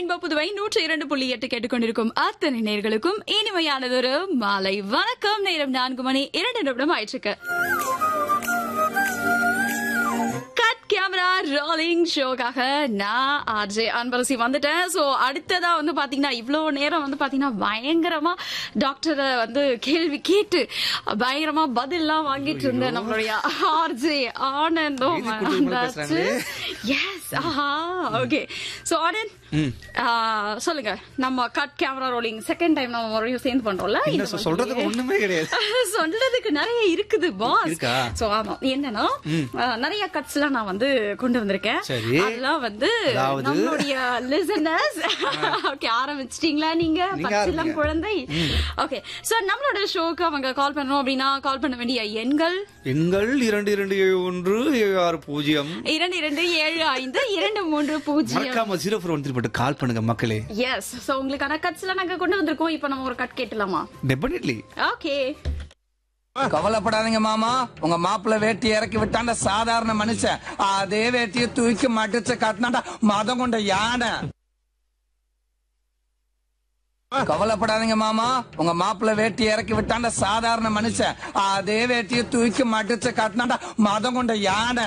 Rainbow Puduvai நூற்றி இரண்டு புள்ளி எட்டு கேட்டுக்கொண்டிருக்கும் அத்தனை நேர்களுக்கும் இனிமையானதொரு மாலை வணக்கம் நேரம் நான்கு மணி இரண்டு நிமிடம் ஆயிடுச்சு கட் கேமரா ரோலிங் ஷோக்காக நான் ஆர்ஜே அன்பரசி வந்துட்டேன் ஸோ அடுத்ததா வந்து பாத்தீங்கன்னா இவ்வளோ நேரம் வந்து பாத்தீங்கன்னா பயங்கரமா டாக்டரை வந்து கேள்வி கேட்டு பயங்கரமா பதில்லாம் வாங்கிட்டு இருந்தேன் நம்மளுடைய ஆர்ஜே ஆனந்தும் எழுதி கொடுத்தது மாதிரி வந்தாச்சு பேசுறாங்களே. எஸ் ஆஹா ஓகே ஸோ ஆனந்த் ஆ, சொல்லுங்க நம்ம cut camera rolling second time நம்ம மறுபடியும் சேர்ந்து பண்றோம்ல என்ன இந்த சொ- மாதிரி. சொல்றதுக்கு ஒண்ணுமே கிடையாது சொல்றதுக்கு நிறைய இருக்குது பாஸ் இருக்கா? சோ ஆமா என்னன்னா அஹ், நிறைய கட்ஸ் எல்லாம் நான் வந்து கொண்டு வந்திருக்கேன் சரி. அதெல்லாம் வந்து அதாவது? நம்மளுடைய லிசனர்ஸ் ஓகே ஆரம்பிச்சிட்டீங்களா நீங்க நீங்க பச்சிலம் ஆரம்பிங்க. குழந்தை ஓகே சோ நம்மளோட ஷோக்கு அவங்க கால் பண்ணணும் அப்படின்னா கால் பண்ண வேண்டிய எண்கள் எண்கள் இரண்டு இரண்டு ஏழு ஒன்று ஏழு ஆறு பூஜ்ஜியம் இரண்டு இரண்டு ஏழு ஐந்து இரண்டு மூன்று பூஜ்ஜியம் மறக்காம ஜீரோ ஃபோர் ஒன் த்ரீ போட்டு கால் பண்ணுங்க மக்களே எஸ் சோ உங்களுக்கான கட்ஸ் எல்லாம் நாங்க கொண்டு வந்திருக்கோம் இப்போ நம்ம ஒரு கட் கேட்டலாமா டெபினெட்லி ஓகே கவலைப்படாதீங்க மாமா உங்க மாப்பிள்ள வேட்டி இறக்கி விட்டாண்ட சாதாரண மனுஷன் அதே வேட்டியை தூக்கி மடிச்சு காட்டினாண்டா மதம் கொண்ட யானை கவலைப்படாதீங்க மாமா உங்க மாப்பிள்ள வேட்டி இறக்கி விட்டாண்ட சாதாரண மனுஷன் அதே வேட்டியை தூக்கி மடிச்சு காட்டினாண்டா மதம் கொண்ட யானை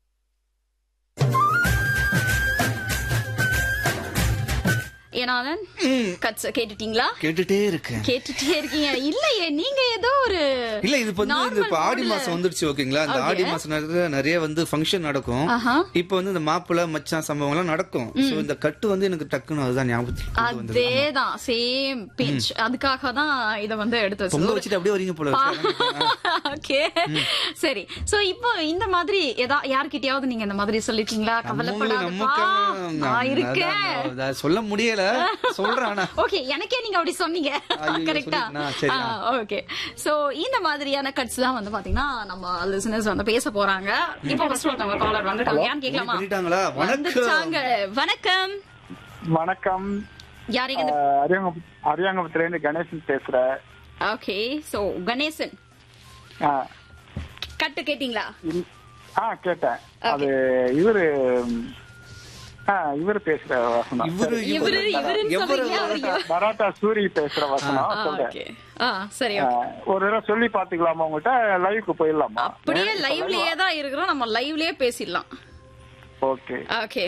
ஏன்னா கட்ஸ் கேட்டுட்டீங்களா கேட்டுட்டே இருக்கேன் கேட்டுட்டே இருக்கீங்க இல்லையே நீங்க ஏதோ ஒரு இல்ல இது இப்ப வந்து இந்த இப்ப normal ஆடி mood ல- மாசம் வந்துருச்சு ஓகேங்களா இந்த ஆடி மாசம் நேரத்துல நிறைய வந்து ஃபங்க்ஷன் நடக்கும் ஆஹா. இப்ப வந்து இந்த மாப்பிள்ளை மச்சான் சம்பவம் எல்லாம் நடக்கும் சோ இந்த கட்டு வந்து எனக்கு டக்குன்னு அதுதான் ஞாபகத்துக்கு கொண்டு வந்தது. அதேதான் சேம் பிஞ்ச் அதுக்காக தான் இத வந்து எடுத்து பொங்க வச்சு வச்சுட்டு அப்படியே வரீங்க போல ஓகே சரி சோ இப்போ இந்த மாதிரி ஏதா யார்கிட்டயாவது நீங்க இந்த மாதிரி சொல்லிருக்கீங்களா கவலைப்படாதப்பா நமக்கு நான் இருக்கேன் அதான் சொல்ல முடியல சொல்றேன் ஆனா ஓகே எனக்கே நீங்க அப்படி சொன்னீங்க ஐயோ, கரெக்டா சொல்லிட்டேனா? சரி, ஆ. ஓகே சோ இந்த மாதிரியான கட்ஸ் தான் வந்து பாத்தீங்கன்னா நம்ம லிசனர்ஸ் வந்து பேச போறாங்க இப்போ ஃபர்ஸ்ட் ஒருத்தவங்க காலர் வந்துட்டாங்க யான்னு கேட்கலாமா பண்ணிட்டாங்களா வணக்கம் வந்துட்டாங்க வணக்கம் வணக்கம் யாரீங்க இந்த அஹ், அரியாங்க அரியாங்கபுரத்துல இருந்து கணேசன் பேசுறேன் ஓகே சோ கணேசன் அஹ், கட்டு கேட்டீங்களா இ- ஆ கேட்டேன் அது இவரு ம், ஆ, இவரு பேசுற வசனம் இவரு இவரு இவருன்னு எவரு சொல்றீங்க அவரு பராட்டா சூரி பேசுற வசனம் சொல்றேன் ஓகே ஆ சரி okay. அஹ், ஒரு தடவை சொல்லி பாத்துக்கலாமா உங்ககிட்ட லைவுக்கு போயிடலாமா அப்படியே லைவ்லயே தான் இருக்கிறோம் நம்ம லைவ்லயே பேசிடலாம் okay okay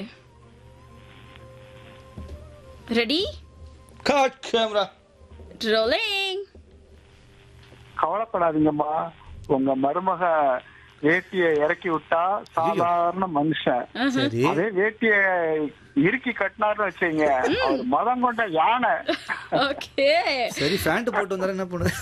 ready cut camera rolling கவலைப்படாதீங்கம்மா உங்க மருமக வேட்டிய இறக்கி விட்டா சாதாரண மனுஷன் சரி அதே வேட்டிய இறுக்கி கட்டினாருன்னு வச்சீங்க அவர் மதம் கொண்ட யானை ஓகே சரி ஃபேண்ட் போட்டு வந்தாரு என்ன பண்ணுது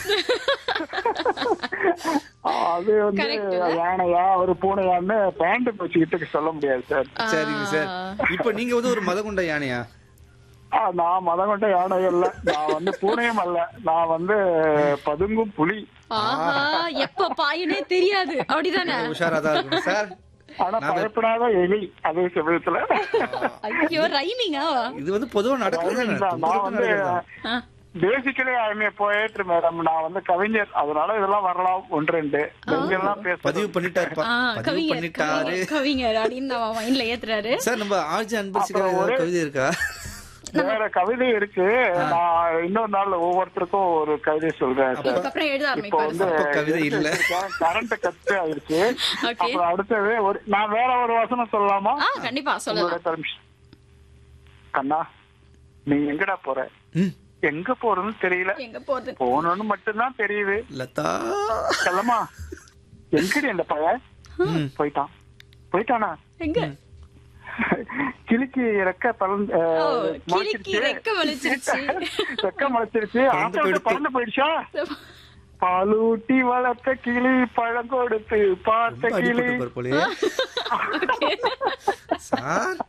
அது வந்து Correct. யானையா ஒரு பூனையான்னு பேண்ட் வச்சுக்கிட்டு சொல்ல முடியாது சார் சரிங்க சார் இப்ப நீங்க வந்து ஒரு மதகுண்ட யானையா ஆ, நான் மதம் கொண்ட யானை இல்ல நான் வந்து பூனையும் அல்ல நான் வந்து பதுங்கும் புலி ஆஹா எப்ப பாயுனே தெரியாது அப்படிதானே உஷாரா தான் இருக்கணும் சார் ஆனா பயப்படாத எலி அதே சமயத்துல ஐயோ ரைமிங்கா இது வந்து பொதுவா நடக்குது நான் வந்து பேசிக்கலி ஐமே போயிட்டு மேடம் நான் வந்து கவிஞர் அதனால இதெல்லாம் வரலாம் ஒன்று ரெண்டு எல்லாம் பேச பதிவு பண்ணிட்டாருப்பா பதிவு கவிஞர் பண்ணிட்டாரு கவிஞர், கவிஞர் அப்படின்னு நம்ம மைண்ட்ல ஏத்துறாரு சார் நம்ம ஆர்ஜி அன்பரசிக்கிற அப்புறம் ஒரு- கவிதை இருக்கா வேற கவிதை இருக்கு நான் இன்னொரு நாள் ஒவ்வொருத்தருக்கும் ஒரு கவிதை சொல்றேன் சார் இதுக்கப்புறம் எழுத இப்போ ஆரம்பிப்பாரு வந்து அப்ப கவிதை இல்ல. கரண்ட் கட் ஆயிருச்சு Okay. அப்புறம் அடுத்தது ஒரு நான் வேற ஒரு வசனம் சொல்லலாமா ஆ கண்டிப்பா உங்களோட சொல்லலாம் permission. கண்ணா நீ எங்கடா போற ம், எங்க போறதுன்னு தெரியல எங்க போகுது போகணும்னு மட்டும்தான் தெரியுது லதா செல்லம்மா எங்கடி அந்த பையன் போயிட்டான் போயிட்டானா எங்க கிளிக்கு ரெக்க பறந்து ஓ, அஹ், கிளிக்கு முளைச்சிருச்சு. ரெக்க முளைச்சிருச்சு. ரெக்க முளைச்சிருச்சு பறந்து ஆட்டோ போயிடுத்து. பறந்து போயிடுச்சா பாலூட்டி வளர்த்த கிளி பழம் கொடுத்து பார்த்த ரொம்ப கிளி அடிபட்டு போலையே சார்